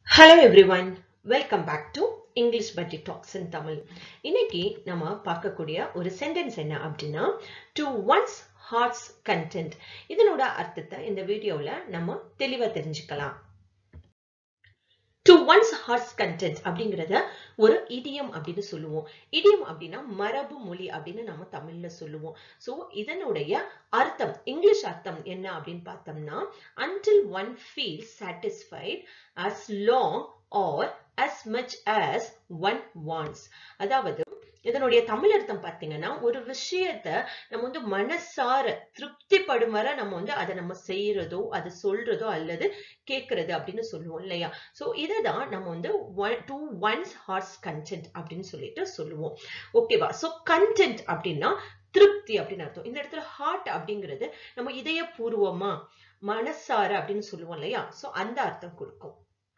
hello everyone welcome back to English Patti talks in Tamil இன்னைக்கு நம்ம பார்க்கக்கூடிய ஒரு சென்டென்ஸ் என்ன அப்படின்னா டு ஒன்ஸ் ஹார்ட்ஸ் கண்டென்ட் இதனோட அர்த்தத்தை இந்த வீடியோவில் நம்ம தெளிவாக தெரிஞ்சுக்கலாம் டு ஒன்ஸ் ஹார்ட்ஸ் கண்டென்ட் அப்படிங்கிறத ஒரு இடியம் அப்படின்னு சொல்லுவோம் இடியம் அப்படின்னா மரபு மொழி அப்படின்னு நம்ம தமிழ்ல சொல்லுவோம் ஸோ இதனுடைய அர்த்தம் இங்கிலீஷ் அர்த்தம் என்ன அப்படின்னு பார்த்தோம்னா until one feels satisfied as long or as much as one wants அதாவது இதனுடைய தமிழ் அர்த்தம் பார்த்தீங்கன்னா ஒரு விஷயத்த நம்ம வந்து மனசார திருப்திப்படும் வரை நம்ம வந்து அதை நம்ம செய்யறதோ அதை சொல்றதோ அல்லது கேட்கறது அப்படின்னு சொல்லுவோம் இல்லையா ஸோ இதை தான் நம்ம வந்து டூ ஒன்ஸ் ஹார்ஸ் கண்டென்ட் அப்படின்னு சொல்லிட்டு சொல்லுவோம் ஓகேவா ஸோ கண்டென்ட் அப்படின்னா திருப்தி அப்படின்னு அர்த்தம் இந்த இடத்துல ஹார்ட் அப்படிங்கிறது நம்ம இதயபூர்வமா மனசார அப்படின்னு சொல்லுவோம் இல்லையா சோ அந்த அர்த்தம் கொடுக்கும்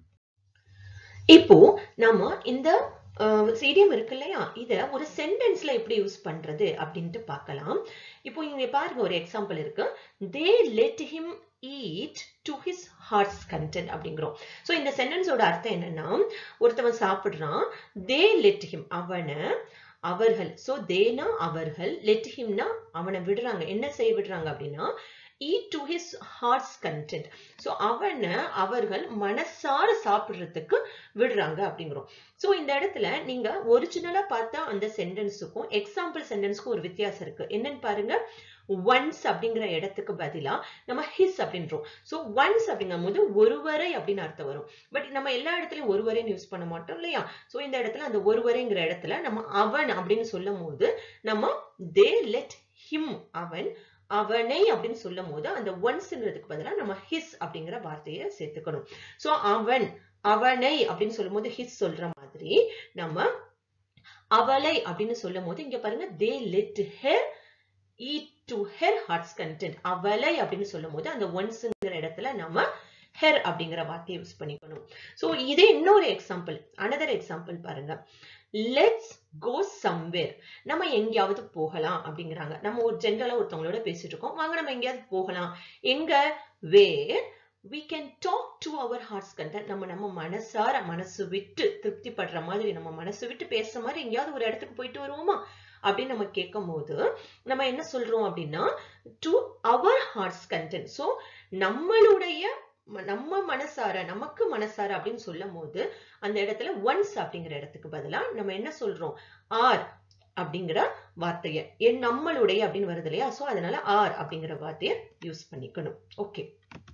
இப்போ நம்ம இந்த சீடியம் இருக்கு இல்லையா இத ஒரு சென்டென்ஸ்ல எப்படி யூஸ் பண்றது அப்படின்ட்டு பார்க்கலாம் இப்போ இங்க பாருங்க ஒரு எக்ஸாம்பிள் இருக்கு they let him eat to his heart's content அப்படிங்கிறோம் ஸோ இந்த சென்டென்ஸோட அர்த்தம் என்னன்னா ஒருத்தவன் சாப்பிடுறான் தே லெட் ஹிம் அவனை அவர்கள் சோ தேனா அவர்கள் லெட் ஹிம்னா அவனை விடுறாங்க என்ன செய்ய விடுறாங்க அப்படின்னா eat to his heart's content so அவனை அவர்கள் மனசார சாப்பிடுறதுக்கு விடுறாங்க அப்படிங்கிறோம் ஸோ இந்த இடத்துல நீங்க ஒரிஜினலா பார்த்தா அந்த சென்டென்ஸுக்கும் எக்ஸாம்பிள் சென்டென்ஸ்க்கும் ஒரு வித்தியாசம் இருக்கு என்னன்னு பாருங்க ஒன்ஸ் அப்படிங்கிற இடத்துக்கு பதிலா நம்ம ஹிஸ் அப்படின்றோம் ஸோ ஒன்ஸ் அப்படிங்கும் போது ஒருவரை அப்படின்னு அர்த்தம் வரும் பட் நம்ம எல்லா இடத்துலயும் ஒருவரைன்னு யூஸ் பண்ண மாட்டோம் இல்லையா ஸோ இந்த இடத்துல அந்த ஒருவரைங்கிற இடத்துல நம்ம அவன் அப்படின்னு சொல்லும் போது நம்ம தே லெட் ஹிம் அவன் அவனை அப்படின்னு சொல்லும் போது அந்த ஒன்ஸ்ங்கிறதுக்கு பதிலாக நம்ம ஹிஸ் அப்படிங்கிற வார்த்தையை சேர்த்துக்கணும் ஸோ அவன் அவனை அப்படின்னு சொல்லும் போது ஹிஸ் சொல்ற மாதிரி நம்ம அவளை அப்படின்னு சொல்லும் போது இங்க பாருங்க they let her eat to her heart's content அவளை அப்படின்னு சொல்லும் போது அந்த ஒன்ஸ்ங்கிற இடத்துல நம்ம ஹெர் அப்படிங்கிற வார்த்தையை யூஸ் பண்ணிக்கணும் ஸோ இதே இன்னொரு எக்ஸாம்பிள் அனதர் எக்ஸாம்பிள் பாருங்க லெட்ஸ் கோ சம்வேர் நம்ம எங்கேயாவது போகலாம் அப்படிங்கிறாங்க நம்ம ஒரு ஜென்ரலா ஒருத்தவங்களோட பேசிட்டு இருக்கோம் வாங்க நம்ம எங்கேயாவது போகலாம் எங்க where we can talk to our heart's content நம்ம நம்ம மனசார மனசு விட்டு திருப்திப்படுற மாதிரி நம்ம மனசு விட்டு பேசுற மாதிரி எங்கேயாவது ஒரு இடத்துக்கு போயிட்டு வருவோமா அப்படின்னு நம்ம கேட்கும் போது நம்ம என்ன சொல்றோம் அப்படின்னா to our heart's content so நம்மளுடைய நம்ம மனசார நமக்கு மனசார அப்படின்னு சொல்லும் போது அந்த இடத்துல ஒன்ஸ் அப்படிங்கிற இடத்துக்கு பதிலா நம்ம என்ன சொல்றோம் ஆர் அப்படிங்கிற வார்த்தையை என் நம்மளுடைய அப்படின்னு வருது இல்லையா சோ அதனால ஆர் அப்படிங்கிற வார்த்தையை யூஸ் பண்ணிக்கணும் ஓகே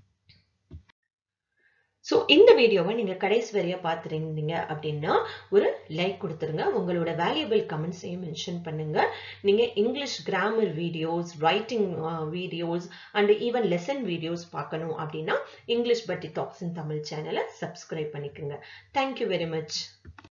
ஸோ இந்த வீடியோவை நீங்க கடைசி வரைய பார்த்துருந்தீங்க அப்படின்னா ஒரு லைக் கொடுத்துருங்க உங்களோட வேல்யூபிள் கமெண்ட்ஸையும் மென்ஷன் பண்ணுங்க நீங்க English grammar videos writing videos and even lesson videos பார்க்கணும் அப்படின்னா English Patti talks in Tamil சேனலை சப்ஸ்கிரைப் பண்ணிக்கோங்க தேங்க்யூ வெரி மச்